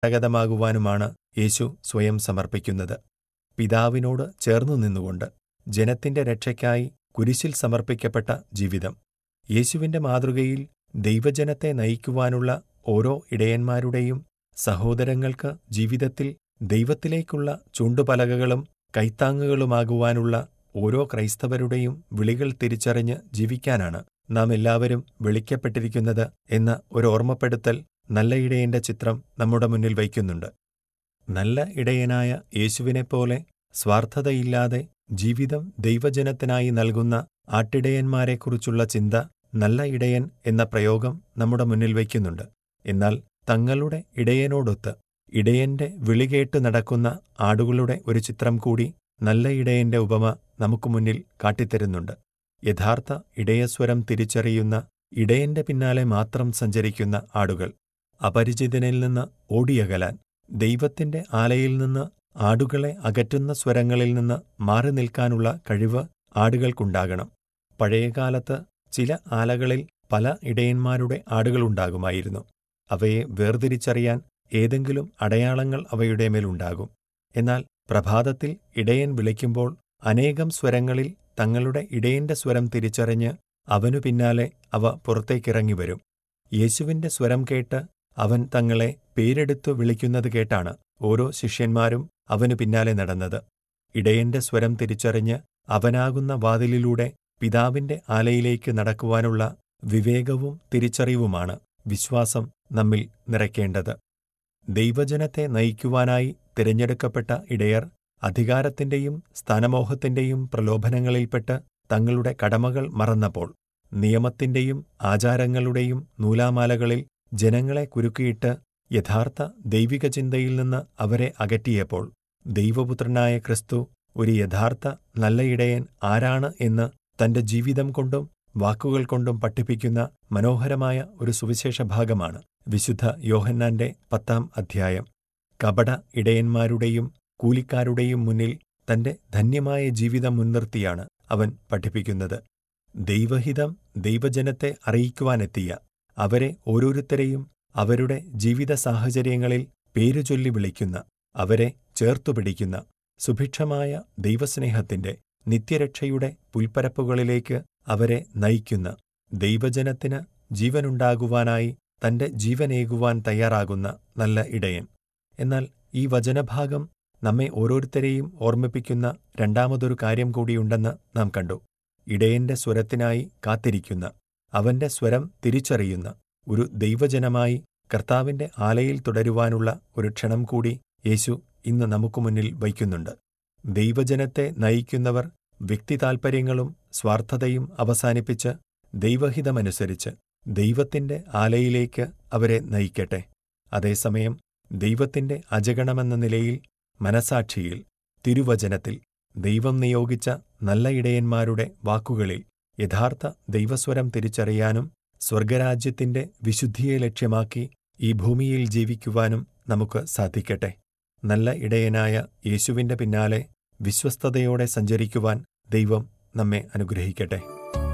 ഗതമാകുവാനുമാണ് യേശു സ്വയം സമർപ്പിക്കുന്നത് പിതാവിനോട് ചേർന്നു നിന്നുകൊണ്ട് ജനത്തിന്റെ രക്ഷയ്ക്കായി കുരിശിൽ സമർപ്പിക്കപ്പെട്ട ജീവിതം യേശുവിന്റെ മാതൃകയിൽ ദൈവജനത്തെ നയിക്കുവാനുള്ള ഓരോ ഇടയന്മാരുടെയും സഹോദരങ്ങൾക്ക് ജീവിതത്തിൽ ദൈവത്തിലേക്കുള്ള ചൂണ്ടുപലകകളും കൈത്താങ്ങുകളുമാകുവാനുള്ള ഓരോ ക്രൈസ്തവരുടെയും വിളികൾ തിരിച്ചറിഞ്ഞ് ജീവിക്കാനാണ് നാം എല്ലാവരും വിളിക്കപ്പെട്ടിരിക്കുന്നത് എന്ന ഒരു ഓർമ്മപ്പെടുത്തൽ നല്ല ഇടയന്റെ ചിത്രം നമ്മുടെ മുന്നിൽ വയ്ക്കുന്നുണ്ട് നല്ല ഇടയനായ യേശുവിനെപ്പോലെ സ്വാർത്ഥതയില്ലാതെ ജീവിതം ദൈവജനത്തിനായി നൽകുന്ന ആട്ടിടയന്മാരെക്കുറിച്ചുള്ള ചിന്ത നല്ല ഇടയൻ എന്ന പ്രയോഗം നമ്മുടെ മുന്നിൽ വയ്ക്കുന്നുണ്ട് എന്നാൽ തങ്ങളുടെ ഇടയനോടൊത്ത് ഇടയന്റെ വിളികേട്ട് നടക്കുന്ന ആടുകളുടെ ഒരു ചിത്രം കൂടി നല്ല ഇടയന്റെ ഉപമ നമുക്ക് മുന്നിൽ കാട്ടിത്തരുന്നുണ്ട് യഥാർത്ഥ ഇടയസ്വരം തിരിച്ചറിയുന്ന ഇടയന്റെ പിന്നാലെ മാത്രം സഞ്ചരിക്കുന്ന ആടുകൾ അപരിചിതനിൽ നിന്ന് ഓടിയകലാൻ ദൈവത്തിന്റെ ആലയിൽ നിന്ന് ആടുകളെ അകറ്റുന്ന സ്വരങ്ങളിൽ നിന്ന് മാറി നിൽക്കാനുള്ള കഴിവ് ആടുകൾക്കുണ്ടാകണം പഴയകാലത്ത് ചില ആലകളിൽ പല ഇടയന്മാരുടെ ആടുകളുണ്ടാകുമായിരുന്നു അവയെ വേർതിരിച്ചറിയാൻ ഏതെങ്കിലും അടയാളങ്ങൾ അവയുടെ മേലുണ്ടാകും എന്നാൽ പ്രഭാതത്തിൽ ഇടയൻ വിളിക്കുമ്പോൾ അനേകം സ്വരങ്ങളിൽ തങ്ങളുടെ ഇടയന്റെ സ്വരം തിരിച്ചറിഞ്ഞ് അവനു പിന്നാലെ അവ പുറത്തേക്കിറങ്ങി വരും യേശുവിന്റെ സ്വരം കേട്ട് അവൻ തങ്ങളെ പേരെടുത്തു വിളിക്കുന്നത് കേട്ടാണ് ഓരോ ശിഷ്യന്മാരും അവനു പിന്നാലെ നടന്നത് ഇടയന്റെ സ്വരം തിരിച്ചറിഞ്ഞ് അവനാകുന്ന വാതിലിലൂടെ പിതാവിന്റെ ആലയിലേക്ക് നടക്കുവാനുള്ള വിവേകവും തിരിച്ചറിവുമാണ് വിശ്വാസം നമ്മിൽ നിറയ്ക്കേണ്ടത് ദൈവജനത്തെ നയിക്കുവാനായി തിരഞ്ഞെടുക്കപ്പെട്ട ഇടയർ അധികാരത്തിന്റെയും സ്ഥാനമോഹത്തിന്റെയും പ്രലോഭനങ്ങളിൽപ്പെട്ട് തങ്ങളുടെ കടമകൾ മറന്നപ്പോൾ നിയമത്തിന്റെയും ആചാരങ്ങളുടെയും നൂലാമാലകളിൽ ജനങ്ങളെ കുരുക്കിയിട്ട് യഥാർത്ഥ ദൈവിക ചിന്തയിൽ നിന്ന് അവരെ അകറ്റിയപ്പോൾ ദൈവപുത്രനായ ക്രിസ്തു ഒരു യഥാർത്ഥ നല്ല ഇടയൻ ആരാണ് എന്ന് തന്റെ ജീവിതം കൊണ്ടും വാക്കുകൾ കൊണ്ടും പഠിപ്പിക്കുന്ന മനോഹരമായ ഒരു സുവിശേഷ ഭാഗമാണ് വിശുദ്ധ യോഹന്നാന്റെ പത്താം അധ്യായം കപട ഇടയന്മാരുടെയും കൂലിക്കാരുടെയും മുന്നിൽ തന്റെ ധന്യമായ ജീവിതം മുൻനിർത്തിയാണ് അവൻ പഠിപ്പിക്കുന്നത് ദൈവഹിതം ദൈവജനത്തെ അറിയിക്കുവാനെത്തിയ അവരെ ഓരോരുത്തരെയും അവരുടെ ജീവിത സാഹചര്യങ്ങളിൽ പേരുചൊല്ലി വിളിക്കുന്ന അവരെ ചേർത്തുപിടിക്കുന്ന സുഭിക്ഷമായ ദൈവസ്നേഹത്തിന്റെ നിത്യരക്ഷയുടെ പുൽപ്പരപ്പുകളിലേക്ക് അവരെ നയിക്കുന്ന ദൈവജനത്തിന് ജീവനുണ്ടാകുവാനായി തന്റെ ജീവനേകുവാൻ തയ്യാറാകുന്ന നല്ല ഇടയൻ എന്നാൽ ഈ വചനഭാഗം നമ്മെ ഓരോരുത്തരെയും ഓർമ്മിപ്പിക്കുന്ന രണ്ടാമതൊരു കാര്യം കൂടിയുണ്ടെന്ന് നാം കണ്ടു ഇടയന്റെ സ്വരത്തിനായി കാത്തിരിക്കുന്ന അവന്റെ സ്വരം തിരിച്ചറിയുന്ന ഒരു ദൈവജനമായി കർത്താവിന്റെ ആലയിൽ തുടരുവാനുള്ള ഒരു ക്ഷണം കൂടി യേശു ഇന്ന് നമുക്ക് മുന്നിൽ വയ്ക്കുന്നുണ്ട് ദൈവജനത്തെ നയിക്കുന്നവർ വ്യക്തിതാൽപര്യങ്ങളും സ്വാർത്ഥതയും അവസാനിപ്പിച്ച് ദൈവഹിതമനുസരിച്ച് ദൈവത്തിന്റെ ആലയിലേക്ക് അവരെ നയിക്കട്ടെ അതേസമയം ദൈവത്തിന്റെ അജഗണമെന്ന നിലയിൽ മനസാക്ഷിയിൽ തിരുവചനത്തിൽ ദൈവം നിയോഗിച്ച നല്ല ഇടയന്മാരുടെ വാക്കുകളിൽ യഥാർത്ഥ ദൈവസ്വരം തിരിച്ചറിയാനും സ്വർഗരാജ്യത്തിന്റെ വിശുദ്ധിയെ ലക്ഷ്യമാക്കി ഈ ഭൂമിയിൽ ജീവിക്കുവാനും നമുക്ക് സാധിക്കട്ടെ നല്ല ഇടയനായ യേശുവിന്റെ പിന്നാലെ വിശ്വസ്തതയോടെ സഞ്ചരിക്കുവാൻ ദൈവം നമ്മെ അനുഗ്രഹിക്കട്ടെ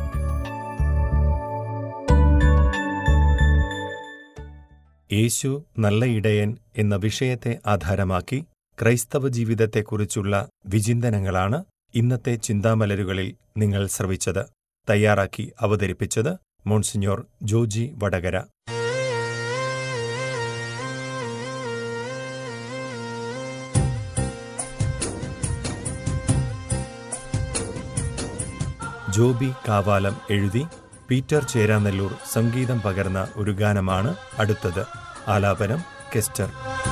യേശു നല്ല ഇടയൻ എന്ന വിഷയത്തെ ആധാരമാക്കി ക്രൈസ്തവ ജീവിതത്തെക്കുറിച്ചുള്ള വിചിന്തനങ്ങളാണ് ഇന്നത്തെ ചിന്താമലരുകളിൽ നിങ്ങൾ ശ്രവിച്ചത് തയ്യാറാക്കി അവതരിപ്പിച്ചത് മോൺസിഞ്ഞോർ ജോജി വടകര ജോബി കാവാലം എഴുതി പീറ്റർ ചേരാനെല്ലൂർ സംഗീതം പകർന്ന ഒരു ഗാനമാണ് അടുത്തത് ആലാപനം കെസ്റ്റർ